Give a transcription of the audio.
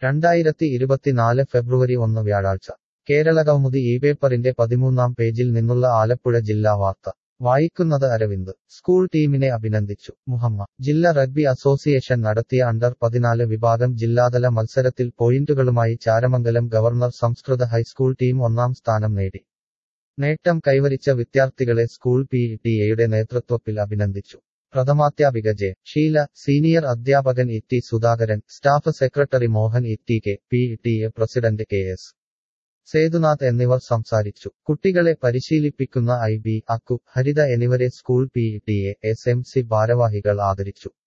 രണ്ടായിരത്തി ഇരുപത്തിനാല് ഫെബ്രുവരി ഒന്ന് വ്യാഴാഴ്ച കേരളകൗമുദി ഈ പേപ്പറിന്റെ പതിമൂന്നാം പേജിൽ നിന്നുള്ള ആലപ്പുഴ ജില്ലാ വാർത്ത വായിക്കുന്നത് അരവിന്ദ് സ്കൂൾ ടീമിനെ അഭിനന്ദിച്ചു മുഹമ്മ ജില്ലാ റഗ്ബി അസോസിയേഷൻ നടത്തിയ അണ്ടർ പതിനാല് വിഭാഗം ജില്ലാതല മത്സരത്തിൽ പോയിന്റുകളുമായി Charamangalam government Samskrita high school team ഒന്നാം സ്ഥാനം നേടി നേട്ടം കൈവരിച്ച വിദ്യാർത്ഥികളെ സ്കൂൾ പി ടി എയുടെ നേതൃത്വത്തിൽ അഭിനന്ദിച്ചു പ്രഥമാധ്യാപിക ജെ ഷീല സീനിയർ അധ്യാപകൻ E T Sudhakaran staff secretary Mohan E T K P T A president K S Sethunath എന്നിവർ സംസാരിച്ചു കുട്ടികളെ പരിശീലിപ്പിക്കുന്ന ഐ ബി അക്കു ഹരിത എന്നിവരെ school P T A S M C ഭാരവാഹികൾ ആദരിച്ചു